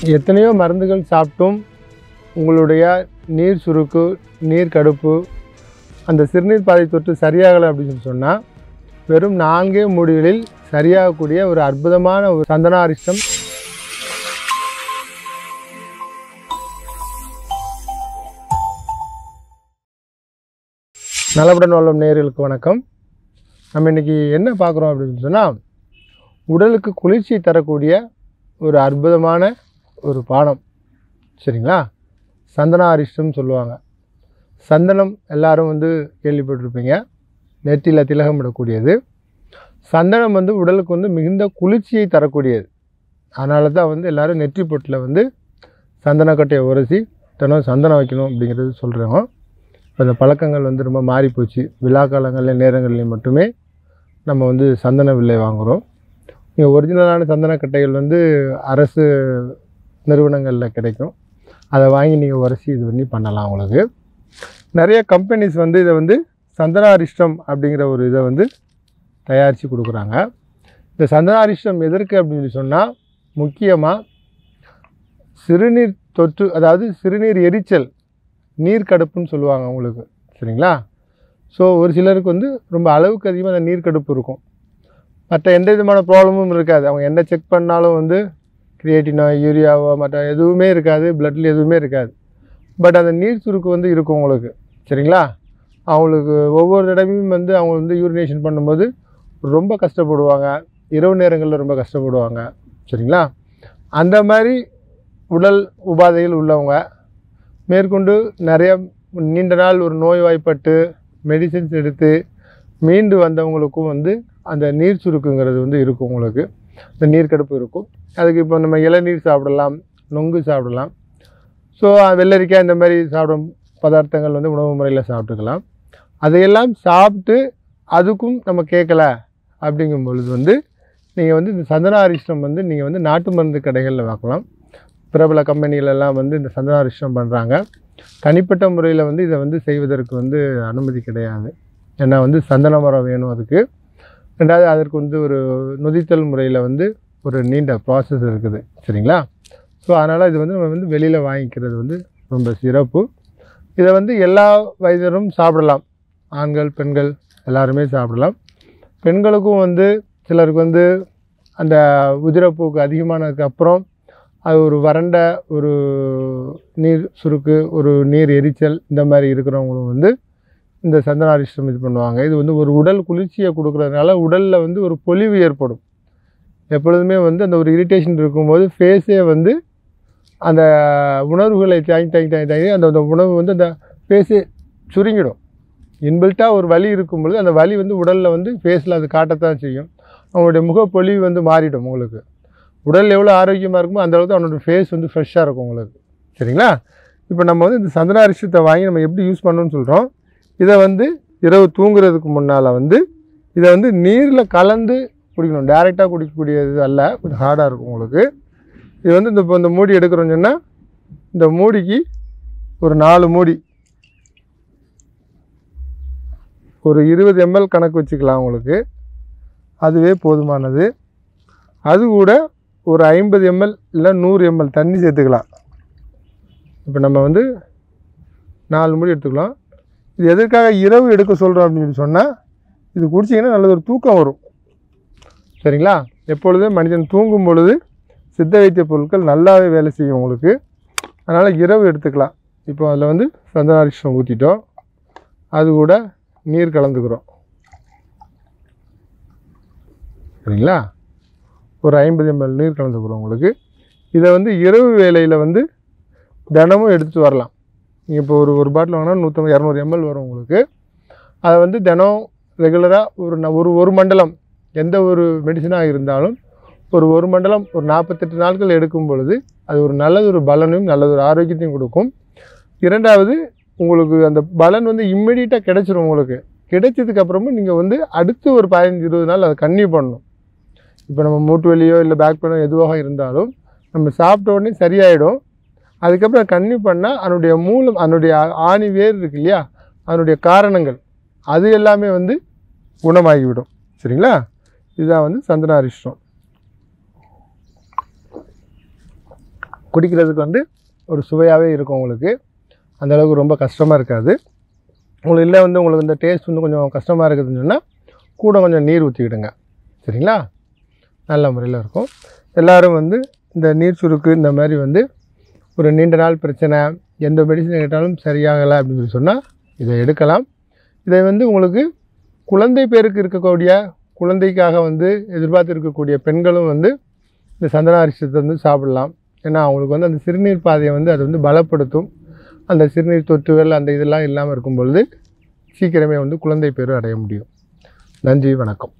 எத்தனையோ மருந்துகள் சாப்பிட்டும் உங்களுடைய நீர் சுருக்கு நீர் கடுப்பு அந்த சிறுநீர் பாதை தொற்று சரியாகலை அப்படின்னு சொன்னால் வெறும் நான்கே முடிகளில் சரியாகக்கூடிய ஒரு அற்புதமான ஒரு சந்தனாரிஷ்டம் நலமுடன் வல்லம் நேயர்களுக்கு வணக்கம் நம்ம இன்றைக்கி என்ன பார்க்குறோம் அப்படின்னு சொன்னால் உடலுக்கு குளிர்ச்சி தரக்கூடிய ஒரு அற்புதமான ஒரு பானம் சரிங்களா சந்தனாரிஷ்டம் சொல்லுவாங்க சந்தனம் எல்லாரும் வந்து கேள்விப்பட்டிருப்பீங்க நெற்றியில் திலகம் விடக்கூடியது சந்தனம் வந்து உடலுக்கு வந்து மிகுந்த குளிர்ச்சியை தரக்கூடியது அதனால தான் வந்து எல்லோரும் நெற்றி பொட்டில் வந்து சந்தனக்கட்டையை உரசி தினம் சந்தனம் வைக்கணும் அப்படிங்கிறது சொல்கிறோம் இப்போ இந்த பழக்கங்கள் வந்து ரொம்ப மாறிப்போச்சு விழா காலங்களில் நேரங்களில் மட்டுமே நம்ம வந்து சந்தன வில்லை வாங்குகிறோம் இங்கே ஒரிஜினலான சந்தனக்கட்டைகள் வந்து அரசு நிறுவனங்களில் கிடைக்கும் அதை வாங்கி நீங்கள் உரசி இது பண்ணி பண்ணலாம் உங்களுக்கு நிறைய கம்பெனிஸ் வந்து இதை வந்து சந்தனாரிஷ்டம் அப்படிங்கிற ஒரு இதை வந்து தயாரித்து கொடுக்குறாங்க இந்த சந்தனாரிஷ்டம் எதற்கு அப்படின்னு சொன்னால் முக்கியமாக சிறுநீர் தொற்று அதாவது சிறுநீர் எரிச்சல் நீர் கடுப்புன்னு சொல்லுவாங்க உங்களுக்கு சரிங்களா ஸோ ஒரு சிலருக்கு வந்து ரொம்ப அளவுக்கு அதிகமாக அந்த நீர் கடுப்பு இருக்கும் மற்ற எந்த விதமான ப்ராப்ளமும் இருக்காது அவங்க என்ன செக் பண்ணாலும் வந்து கிரியேட்டினோ யூரியாவோ மற்ற எதுவுமே இருக்காது பிளட்டில் எதுவுமே இருக்காது பட் அந்த நீர் சுருக்கு வந்து இருக்கும் உங்களுக்கு சரிங்களா அவங்களுக்கு ஒவ்வொரு தடவையும் வந்து அவங்க வந்து யூரினேஷன் பண்ணும்போது ரொம்ப கஷ்டப்படுவாங்க இரவு நேரங்களில் ரொம்ப கஷ்டப்படுவாங்க சரிங்களா அந்த மாதிரி உடல் உபாதைகள் உள்ளவங்க மேற்கொண்டு நிறைய நீண்ட நாள் ஒரு நோய்வாய்ப்பட்டு மெடிசின்ஸ் எடுத்து மீண்டு வந்தவங்களுக்கும் வந்து அந்த நீர் சுருக்குங்கிறது வந்து இருக்கும் உங்களுக்கு இந்த நீர் கடுப்பு இருக்கும் அதுக்கு இப்போ நம்ம இளநீர் சாப்பிடலாம் நொங்கு சாப்பிடலாம் ஸோ வெள்ளரிக்காய் இந்த மாதிரி சாப்பிடும் பதார்த்தங்கள் வந்து உணவு முறையில் சாப்பிட்டுக்கலாம் அதையெல்லாம் சாப்பிட்டு அதுக்கும் நம்ம கேட்கல அப்படிங்கும் பொழுது வந்து நீங்கள் வந்து இந்த சந்தனாரிஷ்டம் வந்து நீங்கள் வந்து நாட்டு மருந்து கடைகளில் வாங்கலாம் பிரபல கம்பெனிகளெல்லாம் வந்து இந்த சந்தனாரிஷ்டம் பண்ணுறாங்க தனிப்பட்ட முறையில் வந்து இதை வந்து செய்வதற்கு வந்து அனுமதி கிடையாது ஏன்னா வந்து சந்தன மரம் வேணும் அதுக்கு ரெண்டாவது அதற்கு வந்து ஒரு நொதித்தல் முறையில் வந்து ஒரு நீண்ட ப்ராசஸ் இருக்குது சரிங்களா ஸோ அதனால் இது வந்து நம்ம வந்து வெளியில் வாங்கிக்கிறது வந்து ரொம்ப சிறப்பு இதை வந்து எல்லா வயதினரும் சாப்பிடலாம் ஆண்கள் பெண்கள் எல்லாருமே சாப்பிடலாம் பெண்களுக்கும் வந்து சிலருக்கு வந்து அந்த உதிரப்போக்கு அதிகமானதுக்கு அப்புறம் அது ஒரு வறண்ட ஒரு நீர் சுருக்கு ஒரு நீர் எரிச்சல் இந்த மாதிரி இருக்கிறவங்களும் வந்து இந்த சந்தனாரிஷ்டம் இது பண்ணுவாங்க இது வந்து ஒரு உடல் குளிர்ச்சியை கொடுக்குறதுனால உடலில் வந்து ஒரு பொலிவு ஏற்படும் எப்பொழுதுமே வந்து அந்த ஒரு இரிட்டேஷன் இருக்கும்போது ஃபேஸே வந்து அந்த உணர்வுகளை தாங்கி தாங்கி தாங்கி தாங்கி அந்த அந்த உணவு வந்து அந்த ஃபேஸே சுருங்கிடும் இன்பில்ட்டாக ஒரு வலி இருக்கும் பொழுது அந்த வலி வந்து உடலில் வந்து ஃபேஸில் அது காட்டத்தான் செய்யும் அவங்களுடைய முகப்பொலிவு வந்து மாறிடும் உங்களுக்கு உடல் எவ்வளோ ஆரோக்கியமாக இருக்குமோ அந்த அளவுக்கு அவனோட ஃபேஸ் வந்து ஃப்ரெஷ்ஷாக இருக்கும் உங்களுக்கு சரிங்களா இப்போ நம்ம வந்து இந்த சந்தன அரிசத்தை வாங்கி நம்ம எப்படி யூஸ் பண்ணணும்னு சொல்கிறோம் இதை வந்து இரவு தூங்குறதுக்கு முன்னால் வந்து இதை வந்து நீரில் கலந்து குடிக்கணும் டேரெக்டாக குடிக்கக்கூடியது அல்ல கொஞ்சம் ஹார்டாக இருக்கும் உங்களுக்கு இது வந்து இந்த இப்போ இந்த மூடி எடுக்கிறோம்னு சொன்னால் இந்த மூடிக்கு ஒரு நாலு மூடி ஒரு இருபது எம்எல் கணக்கு வச்சுக்கலாம் உங்களுக்கு அதுவே போதுமானது அது கூட ஒரு ஐம்பது எம்எல் இல்லை நூறு எம்எல் தண்ணி சேர்த்துக்கலாம் இப்போ நம்ம வந்து நாலு மூடி எடுத்துக்கலாம் இது எதற்காக இரவு எடுக்க சொல்கிறோம் அப்படின்னு சொல்லி சொன்னால் இது குடிச்சிங்கன்னா நல்லது ஒரு தூக்கம் வரும் சரிங்களா எப்பொழுதும் மனிதன் தூங்கும் பொழுது சித்த வைத்திய பொருட்கள் நல்லாவே வேலை செய்யும் உங்களுக்கு அதனால் இரவு எடுத்துக்கலாம் இப்போ அதில் வந்து சந்தனாரிஷம் ஊற்றிட்டோம் அது கூட நீர் கலந்துக்கிறோம் சரிங்களா ஒரு ஐம்பது எம்எல் நீர் கலந்துக்கிறோம் உங்களுக்கு இதை வந்து இரவு வேளையில் வந்து தினமும் எடுத்துகிட்டு வரலாம் நீங்கள் இப்போ ஒரு ஒரு பாட்டில் வாங்கினா நூற்றம்பது இரநூறு எம்எல் வரும் உங்களுக்கு அதை வந்து தினம் ரெகுலராக ஒரு ந- ஒரு ஒரு மண்டலம் எந்த ஒரு மெடிசனாக இருந்தாலும் ஒரு ஒரு மண்டலம் ஒரு நாற்பத்தெட்டு நாட்கள் எடுக்கும் பொழுது அது ஒரு நல்லது ஒரு பலனையும் நல்லது ஒரு ஆரோக்கியத்தையும் கொடுக்கும் இரண்டாவது உங்களுக்கு அந்த பலன் வந்து இம்மிடியட்டாக கிடைச்சிரும் உங்களுக்கு கிடைச்சதுக்கு அப்புறமும் நீங்கள் வந்து அடுத்து ஒரு பதினஞ்சு இருபது நாள் அதை கன்னியூ பண்ணணும் இப்போ நம்ம மூட்டு வலியோ இல்லை பேக் பெயினோ எதுவாக இருந்தாலும் நம்ம சாப்பிட்ட உடனே சரியாயிடும் அதுக்கப்புறம் கன்னியூ பண்ணால் அதனுடைய மூலம் அதனுடைய ஆ- ஆணி வேர் இருக்கு இல்லையா அதனுடைய காரணங்கள் அது எல்லாமே வந்து குணமாகிவிடும் சரிங்களா இதுதான் வந்து சந்தனாரிஷ்டம் குடிக்கிறதுக்கு வந்து ஒரு சுவையாகவே இருக்கும் உங்களுக்கு அந்த அளவுக்கு ரொம்ப கஷ்டமாக இருக்காது உங்களுக்கு இல்லை வந்து உங்களுக்கு இந்த டேஸ்ட் வந்து கொஞ்சம் கஷ்டமாக இருக்குதுன்னு சொன்னால் கூட கொஞ்சம் நீர் ஊற்றிக்கிடுங்க சரிங்களா நல்ல முறையில் இருக்கும் எல்லாரும் வந்து இந்த நீர் சுருக்கு இந்த மாதிரி வந்து ஒரு நீண்ட நாள் பிரச்சனை எந்த மெடிசன் கேட்டாலும் சரியாகலை அப்படின்னு சொல்லி சொன்னால் இதை எடுக்கலாம் இதை வந்து உங்களுக்கு குழந்தை பேருக்கு இருக்கக்கூடிய குழந்தைக்காக வந்து எதிர்பார்த்து இருக்கக்கூடிய பெண்களும் வந்து இந்த சந்தன அரிசத்தை வந்து சாப்பிடலாம் ஏன்னா அவங்களுக்கு வந்து அந்த சிறுநீர் பாதையை வந்து அது வந்து பலப்படுத்தும் அந்த சிறுநீர் தொற்றுகள் அந்த இதெல்லாம் இல்லாமல் இருக்கும் பொழுது சீக்கிரமே வந்து குழந்தை பேரு அடைய முடியும் நன்றி வணக்கம்